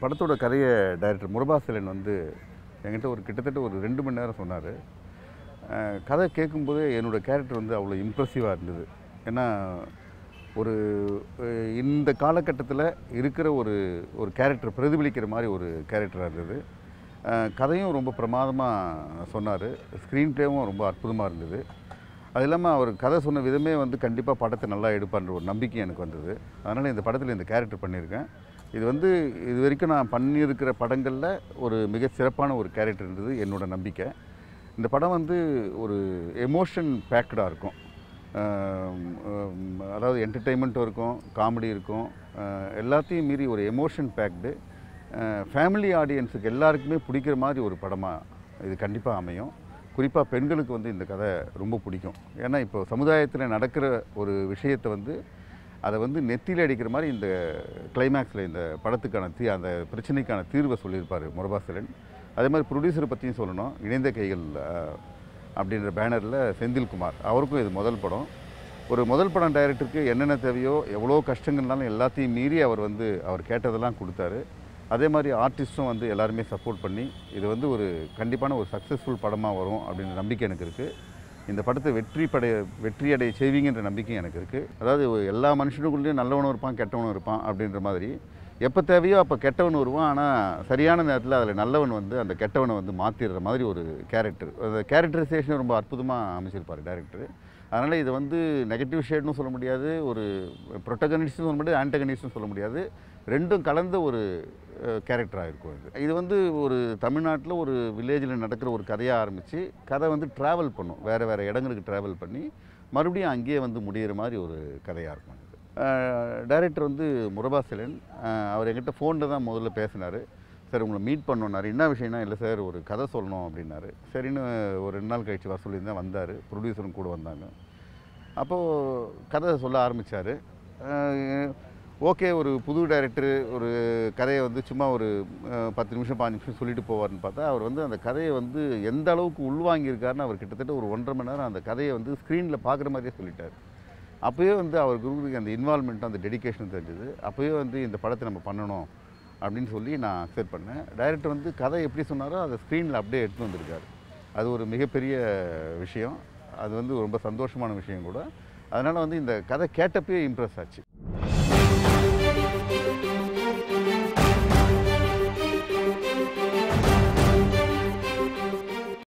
படத்தோட கதையை டைரக்டர் முருபாசலன் வந்து என்கிட்ட ஒரு கிட்டத்தட்ட ஒரு ரெண்டு மணி நேரம் சொன்னார் கதை கேட்கும்போது என்னோடய கேரக்டர் வந்து அவ்வளோ இம்ப்ரெசிவாக இருந்தது ஏன்னா ஒரு அஹ், இந்த காலகட்டத்தில் இருக்கிற ஒரு ஒரு கேரக்டர் பிரதிபலிக்கிற மாதிரி ஒரு கேரக்டராக இருந்தது அஹ், கதையும் ரொம்ப பிரமாதமாக சொன்னார் ஸ்க்ரீன் ப்ளேவும் ரொம்ப அற்புதமாக இருந்தது அது இல்லாமல் அவர் கதை சொன்ன விதமே வந்து கண்டிப்பாக படத்தை நல்லா எடுப்பான்ற ஒரு நம்பிக்கை எனக்கு வந்தது அதனால் இந்த படத்தில் இந்த கேரக்டர் பண்ணியிருக்கேன் இது வந்து இது வரைக்கும் நான் பண்ணியிருக்கிற படங்களில் ஒரு மிக சிறப்பான ஒரு கேரக்டர் இருந்தது என்னோட நம்பிக்கை இந்த படம் வந்து ஒரு எமோஷன் பேக்டாக இருக்கும் ஆம், ஆம், அதாவது என்டர்டெயின்மெண்ட்டும் இருக்கும் காமெடி இருக்கும் அஹ், எல்லாத்தையும் மீறி ஒரு எமோஷன் பேக்டு ஃபேமிலி ஆடியன்ஸுக்கு எல்லாருக்குமே பிடிக்கிற மாதிரி ஒரு படமாக இது கண்டிப்பாக அமையும் குறிப்பாக பெண்களுக்கு வந்து இந்த கதை ரொம்ப பிடிக்கும் ஏன்னா இப்போ சமுதாயத்தில் நடக்கிற ஒரு விஷயத்தை வந்து அதை வந்து நெத்தியில் அடிக்கிற மாதிரி இந்த கிளைமேக்ஸில் இந்த படத்துக்கான தீ அந்த பிரச்சனைக்கான தீர்வை சொல்லியிருப்பார் முரபாசலன் அதே மாதிரி ப்ரொடியூசரை பற்றியும் சொல்லணும் இணைந்த கைகள் அஹ், அப்படின்ற பேனரில் செந்தில்குமார் அவருக்கும் இது முதல் படம் ஒரு முதல் படம் டைரக்டருக்கு என்னென்ன தேவையோ எவ்வளோ கஷ்டங்கள்னாலும் எல்லாத்தையும் மீறி அவர் வந்து அவர் கேட்டதெல்லாம் கொடுத்தாரு அதே மாதிரி ஆர்டிஸ்ட்டும் வந்து எல்லாருமே சப்போர்ட் பண்ணி இது வந்து ஒரு கண்டிப்பான ஒரு சக்ஸஸ்ஃபுல் படமாக வரும் அப்படின்ற நம்பிக்கை எனக்கு இருக்குது இந்த படத்தை வெற்றி படைய வெற்றி அடைய செய்வீங்கன்ற நம்பிக்கை எனக்கு இருக்குது அதாவது எல்லா மனுஷனுக்குள்ளேயும் நல்லவனும் இருப்பான் கெட்டவனும் இருப்பான் அப்படின்ற மாதிரி எப்போ தேவையோ அப்போ கெட்டவன் வருவான் ஆனால் சரியான நேரத்தில் அதில் நல்லவன் வந்து அந்த கெட்டவனை வந்து மாற்றிடுற மாதிரி ஒரு கேரக்டர் அந்த கேரக்டரைசேஷன் ரொம்ப அற்புதமாக அமைச்சிருப்பார் டேரக்டர் அதனால் இது வந்து நெகட்டிவ் ஷேட்னு சொல்ல முடியாது ஒரு ப்ரொட்டகனிஸ்ட்னு சொல்ல முடியாது ஆன்டகனிஸ்ட்னு சொல்ல முடியாது ரெண்டும் கலந்த ஒரு கேரக்டராக இருக்கும் இது இது வந்து ஒரு தமிழ்நாட்டில் ஒரு வில்லேஜில் நடக்கிற ஒரு கதையாக ஆரம்பித்து கதை வந்து ட்ராவல் பண்ணும் வேறு வேறு இடங்களுக்கு ட்ராவல் பண்ணி மறுபடியும் அங்கேயே வந்து முடிகிற மாதிரி ஒரு கதையாக இருக்கும் இது டைரக்டர் வந்து முரபாசலன் அஹ், அவர் என்கிட்ட ஃபோனில் தான் முதல்ல பேசினார் சார் உங்களை மீட் பண்ணோன்னாரு என்ன விஷயம்னா இல்லை சார் ஒரு கதை சொல்லணும் அப்படின்னாரு சரின்னு ஒரு ரெண்டு நாள் கழிச்சு வர சொல்லியிருந்தேன் வந்தார் ப்ரொடியூசரும் கூட வந்தாங்க அப்போது கதை சொல்ல ஆரம்பித்தார் ஓகே ஒரு புது டைரக்டர் ஒரு கதையை வந்து சும்மா ஒரு அஹ், பத்து நிமிஷம் பாஞ்சு நிமிஷம் சொல்லிட்டு போவார்னு பார்த்தா அவர் வந்து அந்த கதையை வந்து எந்த அளவுக்கு உள்வாங்கியிருக்காருன்னு அவர் கிட்டத்தட்ட ஒரு ஒன்றரை மணி நேரம் அந்த கதையை வந்து ஸ்க்ரீனில் பார்க்குற மாதிரியே சொல்லிட்டார் அப்போயே வந்து அவர் குருவுக்கு அந்த இன்வால்மெண்ட் அந்த டெடிகேஷன் தெரிஞ்சது அப்போயே வந்து இந்த படத்தை நம்ம பண்ணணும் அப்படின்னு சொல்லி நான் அக்செப்ட் பண்ணேன் டைரக்டர் வந்து கதை எப்படி சொன்னாரோ அதை ஸ்க்ரீனில் அப்படியே எடுத்து வந்திருக்காரு அது ஒரு மிகப்பெரிய விஷயம் அது வந்து ரொம்ப சந்தோஷமான விஷயம் கூட அதனால் வந்து இந்த கதை கேட்டப்பயே இம்ப்ரெஸ் ஆச்சு